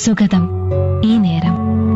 സുഗതം ഈ നേരം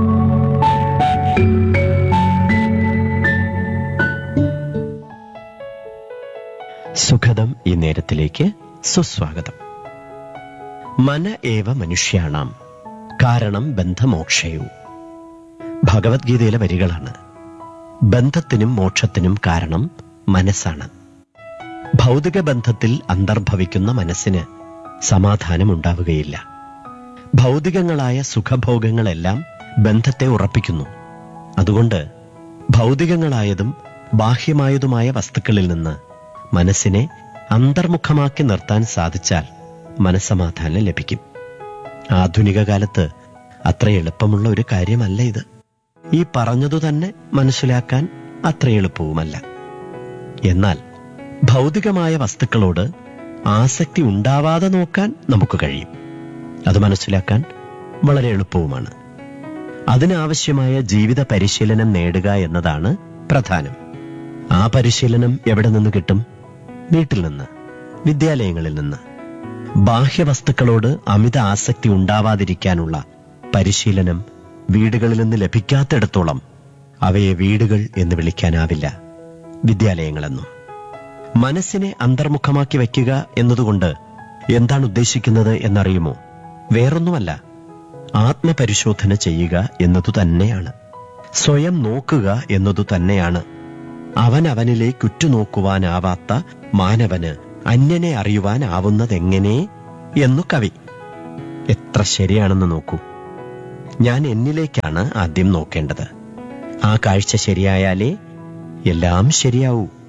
സുഖദം ഈ നേരത്തിലേക്ക് സുസ്വാഗതം മന ഏവ മനുഷ്യാണാം കാരണം ബന്ധമോക്ഷയു ഭഗവത്ഗീതയിലെ വരികളാണ് ബന്ധത്തിനും മോക്ഷത്തിനും കാരണം മനസ്സാണ് ഭൗതിക ബന്ധത്തിൽ അന്തർഭവിക്കുന്ന മനസ്സിന് സമാധാനമുണ്ടാവുകയില്ല ഭൗതികങ്ങളായ സുഖഭോഗങ്ങളെല്ലാം ബന്ധത്തെ ഉറപ്പിക്കുന്നു അതുകൊണ്ട് ഭൗതികങ്ങളായതും ബാഹ്യമായതുമായ വസ്തുക്കളിൽ നിന്ന് മനസ്സിനെ അന്തർമുഖമാക്കി നിർത്താൻ സാധിച്ചാൽ മനസ്സമാധാനം ലഭിക്കും ആധുനിക കാലത്ത് അത്ര എളുപ്പമുള്ള ഒരു കാര്യമല്ല ഇത് ഈ പറഞ്ഞതു തന്നെ മനസ്സിലാക്കാൻ അത്ര എളുപ്പവുമല്ല എന്നാൽ ഭൗതികമായ വസ്തുക്കളോട് ആസക്തി ഉണ്ടാവാതെ നോക്കാൻ നമുക്ക് കഴിയും അത് മനസ്സിലാക്കാൻ വളരെ എളുപ്പവുമാണ് അതിനാവശ്യമായ ജീവിത പരിശീലനം നേടുക എന്നതാണ് പ്രധാനം ആ പരിശീലനം എവിടെ നിന്ന് കിട്ടും വീട്ടിൽ നിന്ന് വിദ്യാലയങ്ങളിൽ നിന്ന് ബാഹ്യവസ്തുക്കളോട് അമിത ആസക്തി ഉണ്ടാവാതിരിക്കാനുള്ള പരിശീലനം വീടുകളിൽ നിന്ന് ലഭിക്കാത്തിടത്തോളം അവയെ വീടുകൾ എന്ന് വിളിക്കാനാവില്ല വിദ്യാലയങ്ങളെന്നും മനസ്സിനെ അന്തർമുഖമാക്കി വയ്ക്കുക എന്നതുകൊണ്ട് എന്താണ് ഉദ്ദേശിക്കുന്നത് എന്നറിയുമോ വേറൊന്നുമല്ല ആത്മപരിശോധന ചെയ്യുക എന്നതു തന്നെയാണ് സ്വയം നോക്കുക എന്നതു തന്നെയാണ് അവൻ അവനിലേക്ക് ഉറ്റുനോക്കുവാനാവാത്ത മാനവന് അന്യനെ അറിയുവാനാവുന്നതെങ്ങനെ എന്നു കവി എത്ര ശരിയാണെന്ന് നോക്കൂ ഞാൻ എന്നിലേക്കാണ് ആദ്യം നോക്കേണ്ടത് ആ കാഴ്ച ശരിയായാലേ എല്ലാം ശരിയാവൂ